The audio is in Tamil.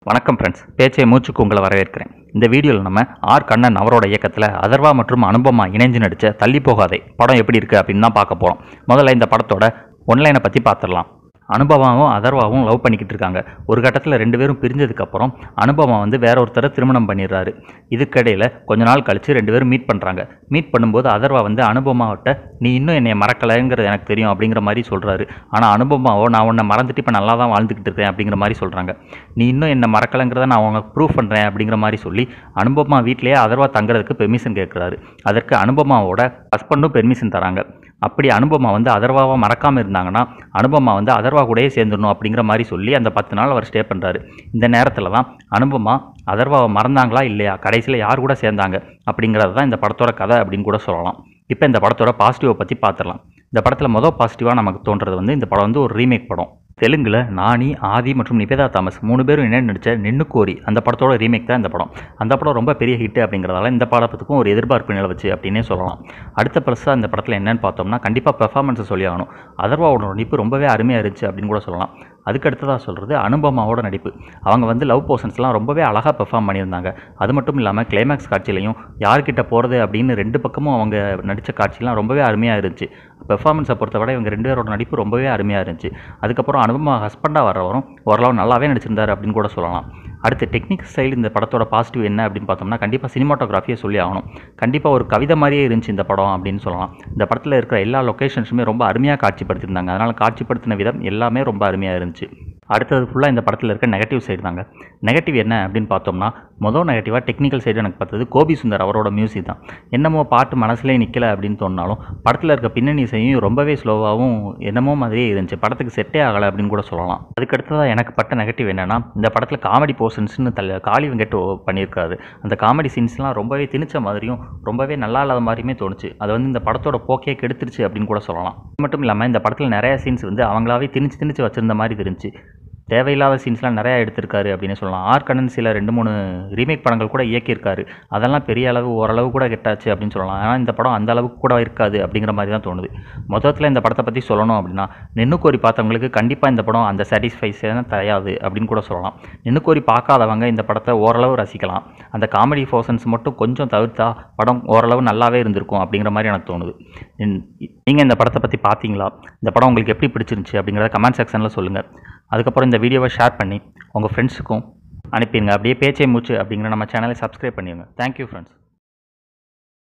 வணக்கம் ஃப்ரெண்ட்ஸ் பேச்சை மூச்சுக்கு உங்களை வரவேற்கிறேன் இந்த வீடியோவில் நம்ம ஆர் கண்ணன் அவரோட இயக்கத்தில் அதர்வா மற்றும் அனுபமா இணைஞ்சு நடித்த தள்ளி போகாதே படம் எப்படி இருக்குது அப்படின்னு தான் பார்க்க போகிறோம் முதல்ல இந்த படத்தோட ஒன்லைனை பற்றி பார்த்துடலாம் அனுபவாவும் அதர்வாவும் லவ் பண்ணிக்கிட்டு இருக்காங்க ஒரு கட்டத்தில் ரெண்டு பேரும் பிரிஞ்சதுக்கப்புறம் அனுபமா வந்து வேற ஒருத்தரை திருமணம் பண்ணிடுறாரு இதுக்கிடையில் கொஞ்ச நாள் கழித்து ரெண்டு பேரும் மீட் பண்ணுறாங்க மீட் பண்ணும்போது அதர்வா வந்து அனுபமாவிட்ட நீ இன்னும் என்னை மறக்கலைங்கிறது எனக்கு தெரியும் அப்படிங்கிற மாதிரி சொல்கிறாரு ஆனால் அனுபமாவோ நான் உன்னை மறந்துட்டு இப்போ நல்லா தான் வாழ்ந்துக்கிட்டு இருக்கேன் அப்படிங்கிற மாதிரி சொல்கிறாங்க நீ இன்னும் என்னை மறக்கலைங்கிறத நான் உனக்கு ப்ரூவ் பண்ணுறேன் அப்படிங்கிற மாதிரி சொல்லி அனுபமா வீட்டிலேயே அதர்வா தங்குறதுக்கு பெர்மிஷன் கேட்குறாரு அதற்கு அனுபமாவோட ஹஸ்பண்டும் பெர்மிஷன் தராங்க அப்படி அனுபமா வந்து அதர்வாவை மறக்காமல் இருந்தாங்கன்னா அனுபமா வந்து அதர்வா கூடயே சேர்ந்துடணும் அப்படிங்கிற மாதிரி சொல்லி அந்த பத்து நாள் அவர் ஸ்டே பண்ணுறாரு இந்த நேரத்தில் தான் அனுபமா அதர்வாவை மறந்தாங்களா இல்லையா கடைசியில் யார் கூட சேர்ந்தாங்க அப்படிங்கிறது தான் இந்த படத்தோட கதை அப்படின்னு கூட சொல்லலாம் இப்போ இந்த படத்தோட பாசிட்டிவை பற்றி பார்த்துடலாம் இந்த படத்தில் மொதல் பாசிட்டிவாக நமக்கு தோன்றது வந்து இந்த படம் வந்து ஒரு ரீமேக் படம் தெலுங்கில் நானி ஆதி மற்றும் நிவேதா தாமஸ் மூணு பேரும் இணைந்து நடித்த நின்னுக்கோரி அந்த படத்தோட ரீமேக் தான் இந்த படம் அந்த படம் ரொம்ப பெரிய ஹிட் அப்படிங்கிறதால இந்த படத்துக்கும் ஒரு எதிர்பார்ப்பு நிலவுச்சு அப்படின்னே சொல்லலாம் அடுத்த ப்ளஸ்ஸாக இந்த படத்தில் என்னன்னு பார்த்தோம்னா கண்டிப்பாக பெர்ஃபார்மன்ஸை சொல்லி ஆகணும் அதர்வாவோட நடிப்பு ரொம்பவே அருமையாக இருந்துச்சு அப்படின்னு கூட சொல்லலாம் அதுக்கு அடுத்ததாக சொல்கிறது அனுபமாவோட நடிப்பு அவங்க வந்து லவ் போர்ஷன்ஸ்லாம் ரொம்பவே அழகாக பெர்ஃபார்ம் பண்ணியிருந்தாங்க அது மட்டும் இல்லாமல் கிளைமேக்ஸ் காட்சியிலையும் யார்கிட்ட போகிறது அப்படின்னு ரெண்டு பக்கமும் அவங்க நடித்த காட்சிலாம் ரொம்பவே அருமையாக இருந்துச்சு பெர்ஃபார்மன்ஸை பொறுத்தவரை இவங்க ரெண்டு பேரோட நடிப்பு ரொம்பவே அருமையாக இருந்துச்சு அதுக்கப்புறம் அனுபமா ஹஸ்பண்டாக வர்றவரும் ஓரளவு நல்லாவே நடிச்சிருந்தார் அப்படின்னு கூட சொல்லலாம் அடுத்து டெக்னிக் ஸ்டைல் இந்த படத்தோட பாசிட்டிவ் என்ன அப்படின்னு பார்த்தோம்னா கண்டிப்பாக சினிமாட்டோகிராஃபியை சொல்லி ஆகணும் கண்டிப்பாக ஒரு கவிதை மாதிரியே இருந்துச்சு இந்த படம் அப்படின்னு சொல்லலாம் இந்த படத்தில் இருக்கிற எல்லா லொக்கேஷன்ஸுமே ரொம்ப அருமையாக காட்சிப்படுத்தியிருந்தாங்க அதனால் காட்சிப்படுத்தின விதம் எல்லாமே ரொம்ப அருமையாக இருந்துச்சு அடுத்தது ஃபுல்லாக இந்த படத்தில் இருக்க நெகட்டிவ் சைடு தாங்க நெகட்டிவ் என்ன அப்படின்னு பார்த்தோம்னா மொதல் நெகட்டிவாக டெக்னிக்கல் சைடு எனக்கு பார்த்தது கோபி சுந்தர் அவரோட மியூசிக் தான் என்னமோ பாட்டு மனசுலேயே நிற்கல அப்படின்னு தோணினாலும் படத்தில் இருக்க பின்னணி இசையும் ரொம்பவே ஸ்லோவாகவும் என்னமோ மாதிரியே இருந்துச்சு படத்துக்கு செட்டே ஆகலை அப்படின்னு கூட சொல்லலாம் அதுக்கடுத்ததாக எனக்கு பட்ட நெகட்டிவ் என்னென்னா இந்த படத்தில் காமெடி போர்ஷன்ஸ்னு தள்ள காளி வெங்கட் பண்ணியிருக்காரு அந்த காமெடி சீன்ஸ்லாம் ரொம்பவே திணிச்ச மாதிரியும் ரொம்பவே நல்லா இல்லாத மாதிரியுமே தோணுச்சு அது வந்து இந்த படத்தோட போக்கே கெடுத்துருச்சு அப்படின்னு கூட சொல்லலாம் அது மட்டும் இல்லாமல் இந்த படத்தில் நிறைய சீன்ஸ் வந்து அவங்களாவே திணிச்சு திணிச்சு வச்சிருந்த மாதிரி தெரிஞ்சு தேவையில்லாத சீன்ஸ்லாம் நிறையா எடுத்திருக்காரு அப்படின்னு சொல்லலாம் ஆர் கண்ணன் சில ரெண்டு மூணு ரீமேக் படங்கள் கூட இயக்கியிருக்காரு அதெல்லாம் பெரிய அளவு ஓரளவு கூட கெட்டாச்சு அப்படின்னு சொல்லலாம் ஆனால் இந்த படம் அந்த அளவுக்கு கூட இருக்காது அப்படிங்கிற மாதிரி தான் தோணுது மொத்தத்தில் இந்த படத்தை பற்றி சொல்லணும் அப்படின்னா நின்னுக்கோரி பார்த்தவங்களுக்கு கண்டிப்பாக இந்த படம் அந்த சாட்டிஸ்ஃபைஸான தயாது அப்படின்னு கூட சொல்லலாம் நின்னுக்கோரி பார்க்காதவங்க இந்த படத்தை ஓரளவு ரசிக்கலாம் அந்த காமெடி போர்ஷன்ஸ் மட்டும் கொஞ்சம் தவிர்த்தா படம் ஓரளவு நல்லாவே இருந்திருக்கும் அப்படிங்கிற மாதிரி எனக்கு தோணுது நீங்கள் இந்த படத்தை பற்றி பார்த்தீங்களா இந்த படம் உங்களுக்கு எப்படி பிடிச்சிருந்துச்சி அப்படிங்கிறத கமெண்ட் செக்ஷனில் சொல்லுங்கள் அதுக்கப்புறம் இந்த வீடியோவை ஷேர் பண்ணி உங்கள் ஃப்ரெண்ட்ஸுக்கும் அனுப்பிடுங்க அப்படியே பேச்சை மூச்சு அப்படிங்கிற நம்ம சேனலை சப்ஸ்கிரைப் பண்ணிடுங்க தேங்க்யூ ஃப்ரெண்ட்ஸ்